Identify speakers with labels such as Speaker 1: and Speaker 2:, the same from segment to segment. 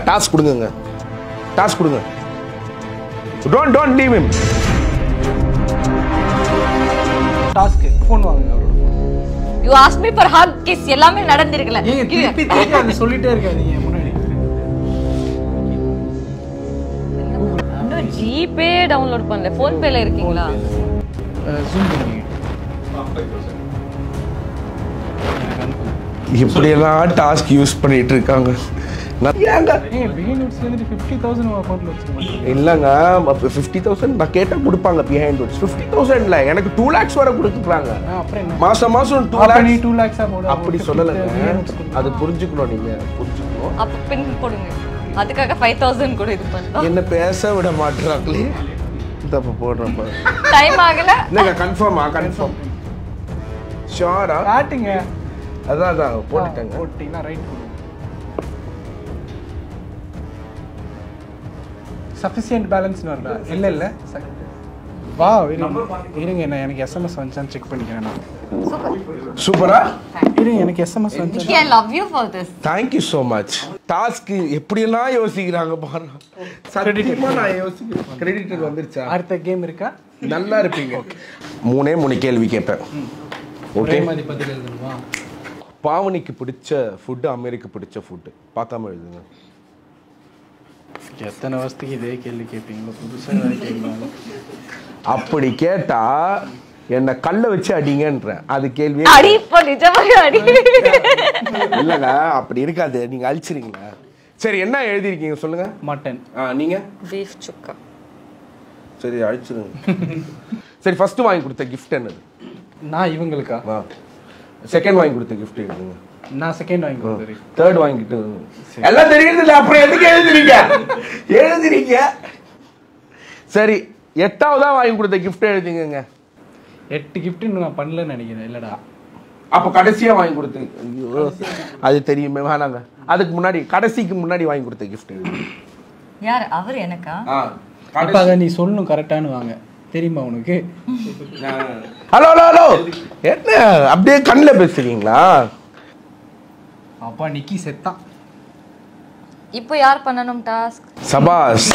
Speaker 1: Task கொடுங்க task கொடுங்க don't don't leave him
Speaker 2: டாஸ்க்கு ஃபோன் வாங்குங்க அவரோட
Speaker 3: you ask me for hug kiss எல்லாமே நடந்திருக்குல
Speaker 2: ஏங்க திருப்பி திருப்பி அதை சொல்லிட்டே இருக்காதீங்க முன்னாடி
Speaker 3: இன்னும் ஜிபே டவுன்லோட் பண்ணல ஃபோன் பேல இருக்கீங்களா
Speaker 2: ஜூம் பண்ணுங்க
Speaker 1: இப்படியெல்லாம் டாஸ்க் யூஸ் பண்ணிட்டு இருக்காங்க நான் ஏங்க
Speaker 2: ஏங்க பிஹைண்ட் நோட்ஸ்லேருந்து ஃபிஃப்டி தௌசண்ட் அக்கௌண்ட்டில் வச்சுருக்கேன்
Speaker 1: இல்லைங்க ஃபிஃப்டி தௌசண்ட் நான் கேட்டால் கொடுப்பாங்க பிஹைண்ட் வுட்ஸ் ஃபிஃப்டி தௌசண்ட்ல எனக்கு டூ லேக்ஸ் வரை கொடுத்துருக்காங்க
Speaker 2: அப்புறம் என்ன
Speaker 1: மாசம் மாசம் டூ
Speaker 2: அப்ப நீ
Speaker 1: லேக்ஸ்
Speaker 2: டூ லேக்ஸாக போடு
Speaker 1: அப்படி சொல்லலைங்க அது புரிஞ்சுக்கணும் நீங்க புரிஞ்சுக்கணும்
Speaker 3: அப்ப பின் போடுங்க அதுக்காக ஃபைவ் தௌசண்ட் கூட இது பண்ணலாம்
Speaker 1: என்ன பேச விட மாட்டுறாங்களே இந்த அப்போ போடுறேன் பாரு.
Speaker 3: டைம் ஆகல
Speaker 1: இல்லைங்க கன்ஃபார்மா கன்ஃபார்ம் ஷோரா
Speaker 2: காட்டுங்க
Speaker 1: அதான் அதான் போட்டுட்டேங்க
Speaker 2: போட்டிங்கன்னா ரைட் கொடுங்க சஃபிஷியன்ட் பேலன்ஸ்னு வரல இல்லை இல்லை வா இருங்க இருங்க என்ன எனக்கு எஸ்எம்எஸ் வந்துச்சான்னு செக் பண்ணிக்கிறேன் நான்
Speaker 1: சூப்பரா
Speaker 2: இருங்க எனக்கு எஸ்எம்எஸ் வந்துச்சு
Speaker 3: I love you for this
Speaker 1: thank you so much டாஸ்க்கு எப்படியெல்லாம் யோசிக்கிறாங்க பாரு சட்டிமா நான் யோசிக்கிறேன் கிரெடிட்டர் வந்துருச்சா
Speaker 2: அடுத்த கேம் இருக்கா
Speaker 1: நல்லா இருப்பீங்க மூணே மூணு கேள்வி கேட்பேன் ஓகே
Speaker 2: மாதிரி பதில் எழுதணுமா
Speaker 1: பாவனிக்கு பிடிச்ச ஃபுட்டு அமெரிக்கு பிடிச்ச ஃபுட்டு பார்க்காம எழுதுங்க
Speaker 2: எத்தனை வருஷத்துக்கு இதே கேள்வி கேட்பீங்களோ புதுசாக ஏதாவது கேட்கலாம்
Speaker 1: அப்படி கேட்டா என்னை கல்லை வச்சு அடிங்கன்றேன் அது கேள்வியே
Speaker 3: அடி இப்போ நிஜமாக அடி
Speaker 1: இல்லைங்க அப்படி இருக்காது நீங்க அழிச்சிருங்களா சரி என்ன எழுதிருக்கீங்க சொல்லுங்க
Speaker 2: மட்டன்
Speaker 1: ஆ நீங்க
Speaker 3: பீஃப் சுக்கா
Speaker 1: சரி அழிச்சிருங்க சரி ஃபர்ஸ்ட் வாங்கி கொடுத்த கிஃப்ட் என்னது
Speaker 2: நான் இவங்களுக்கா
Speaker 1: ஆ செகண்ட் வாங்கி கொடுத்த கிஃப்ட் எழுதுங்க
Speaker 2: நான் செகண்ட் வாங்கி கொடுத்துரு
Speaker 1: தேர்ட் வாங்கிட்டு எல்லாம் தெரியுது அப்புறம் எதுக்கு எழுதுறீங்க எழுதுறீங்க சரி எட்டாவதா வாங்கி கொடுத்த கிஃப்ட் எழுதுங்க
Speaker 2: எட்டு கிஃப்ட் இன்னும் நான் பண்ணலன்னு நினைக்கிறேன் இல்லடா
Speaker 1: அப்ப கடைசியா வாங்கி கொடுத்து ஐயோ, அது தெரியுமே வேணாங்க அதுக்கு முன்னாடி கடைசிக்கு முன்னாடி வாங்கி கொடுத்த கிஃப்ட் எழுதுங்க
Speaker 3: யார் அவர் எனக்கா
Speaker 1: ஆ,
Speaker 2: அப்ப
Speaker 1: கடைசி-
Speaker 2: அதை நீ சொல்லணும் கரெக்டானு வாங்க தெரியுமா உனக்கு
Speaker 1: ஹலோ ஹலோ ஹலோ என்ன அப்படியே கண்ணில் பேசுறீங்களா
Speaker 2: அப்பா நிக்கி செத்தான்
Speaker 3: இப்போ யார் பண்ணணும் டாஸ்க்
Speaker 1: சபாஸ்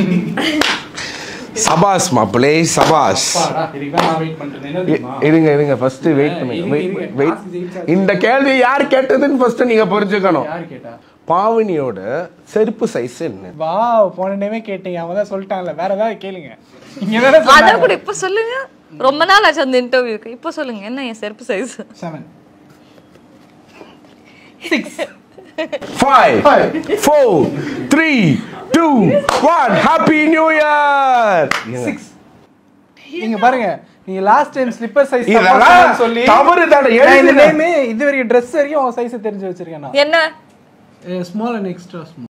Speaker 1: சபாஸ் மாப்பிளே சபாஸ்
Speaker 2: அப்பாடா, இதுக்குதான் நான் வெயிட் பண்றேன் என்ன
Speaker 1: இ-
Speaker 2: தெரியுமா?
Speaker 1: இருங்க இருங்க ஃபர்ஸ்ட் வெயிட்
Speaker 2: இருங்க,
Speaker 1: பண்ணுங்க
Speaker 2: இருங்க,
Speaker 1: வெயிட் வெயிட்
Speaker 2: task ஜெயிச்சா-
Speaker 1: இந்த கேள்வி யார் கேட்டதுன்னு ஃபர்ஸ்ட் நீங்க புரிஞ்சுக்கணும்
Speaker 2: யார் கேட்டா
Speaker 1: பாவனியோட செருப்பு சைஸ் என்ன
Speaker 2: வா போன டைமே கேட்டீங்க அவன் தான் சொல்லிட்டான்ல வேற ஏதாவது கேளுங்க இங்க தானே
Speaker 3: அதான்
Speaker 2: சொன்னாங்க
Speaker 3: கூட இப்போ சொல்லுங்க ரொம்ப நாள் ஆச்சு அந்த இன்டர்வியூக்கு இப்போ சொல்லுங்க என்ன என் செருப்பு size
Speaker 2: seven
Speaker 1: five four three two one happy new year
Speaker 2: six நீங்க பாருங்க நீங்க லாஸ்ட் டைம் ஸ்லிப்பர் சைஸ்
Speaker 1: இதெல்லாம்
Speaker 2: சொல்லி
Speaker 1: தவறு தானே
Speaker 2: நான் இந்த
Speaker 1: எழுதுங்க
Speaker 2: டைம் இது வரைக்கும் ட்ரெஸ் வரைக்கும் அவன் சைஸ் தெரிஞ்சு வச்சிருக்கேன் நான்
Speaker 3: என்ன
Speaker 2: ஸ்மால் அண்ட் எக்ஸ்ட்ரா ஸ்மால்